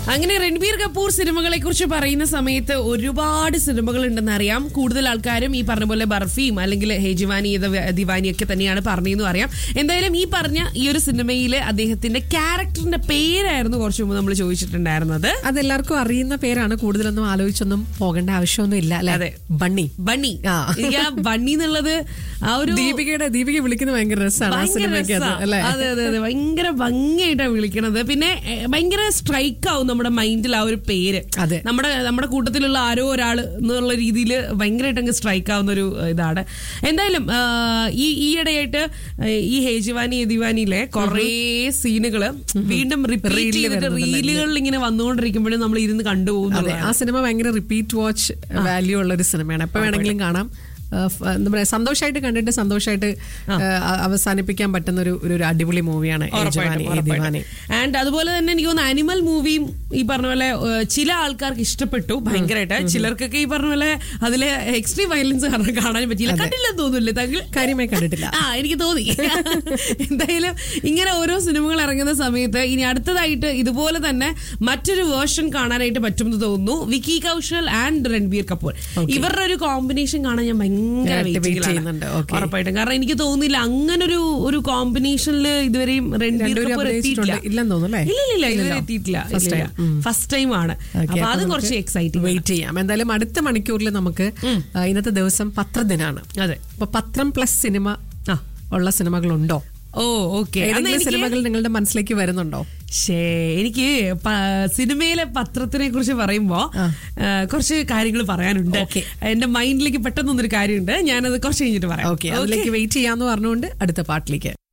അങ്ങനെ രൺബീർ കപൂർ സിനിമകളെ കുറിച്ച് പറയുന്ന സമയത്ത് ഒരുപാട് സിനിമകൾ ഉണ്ടെന്ന് അറിയാം കൂടുതൽ ആൾക്കാരും ഈ പറഞ്ഞ പോലെ ബർഫിയും അല്ലെങ്കിൽ ഹേജിവാനി ദിവാനി ഒക്കെ തന്നെയാണ് പറഞ്ഞതെന്ന് അറിയാം എന്തായാലും ഈ പറഞ്ഞ ഈ ഒരു സിനിമയിലെ അദ്ദേഹത്തിന്റെ ക്യാരക്ടറിന്റെ പേരായിരുന്നു കുറച്ച് മുമ്പ് നമ്മൾ ചോദിച്ചിട്ടുണ്ടായിരുന്നത് അതെല്ലാവർക്കും അറിയുന്ന പേരാണ് കൂടുതലൊന്നും ആലോചിച്ചൊന്നും പോകേണ്ട ആവശ്യമൊന്നും ഇല്ല അതെ. അല്ലെ ബണ്ണി ബണ്ണി ആ. എനിക്ക് ആ ബണ്ണി എന്നുള്ളത് ആ ഒരു ദീപികയുടെ ദീപിക വിളിക്കുന്നത് ഭയങ്കര രസമാണ് ആ ഭയങ്കര സിനിമയ്ക്ക് അത് രസാ. അല്ലെ അതെ അതെ അതെ ഭയങ്കര ഭംഗിയായിട്ടാണ് വിളിക്കണത് പിന്നെ എ, ഭയങ്കര സ്ട്രൈക്ക് ആവും നമ്മുടെ മൈൻഡിൽ ആ ഒരു പേര് അതെ. നമ്മുടെ നമ്മുടെ കൂട്ടത്തിലുള്ള ആരോ ഒരാൾ എന്നുള്ള രീതിയിൽ ഭയങ്കരമായിട്ട് അങ്ങ് സ്ട്രൈക്ക് ആവുന്ന ഒരു ഇതാണ് എന്തായാലും ആ, ഈ ഈയിടെയായിട്ട് ഈ ഹേജിവാനി ദിവാനിയിലെ കുറേ സീനുകള് വീണ്ടും റിപ്പീറ്റ് Reel ചെയ്തിട്ട് വരുന്നുണ്ടല്ലോ. റീലുകളിൽ ഇങ്ങനെ വന്നുകൊണ്ടിരിക്കുമ്പോഴും നമ്മൾ ഇരുന്ന് അതെ കണ്ടുപോകുന്നു ആ സിനിമ ഭയങ്കര റിപ്പീറ്റ് വാച്ച് വാല്യൂ ഉള്ള ഒരു സിനിമയാണ് എപ്പോ വേണമെങ്കിലും കാണാം ആ, ഫ- എന്താ പറയാ സന്തോഷമായിട്ട് കണ്ടിട്ട് സന്തോഷമായിട്ട് അവസാനിപ്പിക്കാൻ പറ്റുന്ന ഒരു ഒരു അടിപൊളി മൂവിയാണ് ദിവാനി ആൻഡ് അതുപോലെ തന്നെ എനിക്ക് തോന്നുന്നു അനിമൽ മൂവിയും ഈ പറഞ്ഞ പോലെ ഏഹ്, ചില ആൾക്കാർക്ക് ഇഷ്ടപ്പെട്ടു ഭയങ്കരമായിട്ട് ചിലർക്കൊക്കെ ഈ പറഞ്ഞ പോലെ അതിലെ എക്സ്ട്രീം വയലൻസ് കാരണം കാണാൻ പറ്റിയില്ല കണ്ടില്ലെന്ന് തോന്നുന്നില്ലേ താങ്കൾ കാര്യമായി കണ്ടിട്ടില്ല ആ എനിക്ക് തോന്നി എന്തായാലും ഇങ്ങനെ ഓരോ സിനിമകൾ ഇറങ്ങുന്ന സമയത്ത് ഇനി അടുത്തതായിട്ട് ഇതുപോലെ തന്നെ മറ്റൊരു വേർഷൻ കാണാനായിട്ട് പറ്റുമെന്ന് തോന്നുന്നു വിക്കി കൗശൽ ആൻഡ് രൺബീർ കപൂർ ഇവരുടെ ഒരു കോമ്പിനേഷൻ കാണാൻ ഞാൻ ഭയങ്കര ഞാനായിട്ട് wait waiting ലാണ്. ചെയ്യുന്നുണ്ട്. Okay. ഉറപ്പായിട്ടും കാരണം എനിക്ക് തോന്നുന്നില്ല അങ്ങനൊരു ഒരു കോമ്പിനേഷനിൽ ഇതുവരെയും രൺബീർ രണ്ടുപേരും കപൂർ അഭിനയിച്ചിട്ടുണ്ട്. എത്തിയിട്ടില്ല ഇല്ലെന്ന് തോന്നുന്നു അല്ലേ? ഇല്ല ഇല്ല ഇതുവരെ ഇല്ലല്ലോ. എത്തിയിട്ടില്ല First time. ഫസ്റ്റ് ടൈം ആണ് അപ്പൊ അത് കുറച്ച് എക്സൈറ്റിംഗ് വെയിറ്റ് ചെയ്യാം എന്തായാലും അടുത്ത മണിക്കൂറിൽ നമുക്ക് ആ, ഇന്നത്തെ ദിവസം പത്രദിനാണ് അതെ അപ്പൊ പത്രം പ്ലസ് സിനിമ ആ ഉള്ള സിനിമകളുണ്ടോ ഓ ഓക്കെ ഏതെങ്കിലും സിനിമകൾ നിങ്ങളുടെ മനസ്സിലേക്ക് വരുന്നുണ്ടോ ശേ എനിക്ക് പ- സിനിമയിലെ പത്രത്തിനെ കുറിച്ച് പറയുമ്പോ ആ. ആ, കുറച്ച് കാര്യങ്ങൾ പറയാനുണ്ട് Okay. എന്റെ മൈൻഡിലേക്ക് പെട്ടെന്നൊന്നൊരു കാര്യമുണ്ട് ഞാനത് കുറച്ച് കഴിഞ്ഞിട്ട് പറയാം ഓക്കെ അതിലേക്ക് വെയിറ്റ് ചെയ്യാന്ന് പറഞ്ഞുകൊണ്ട് അടുത്ത പാട്ടിലേക്ക്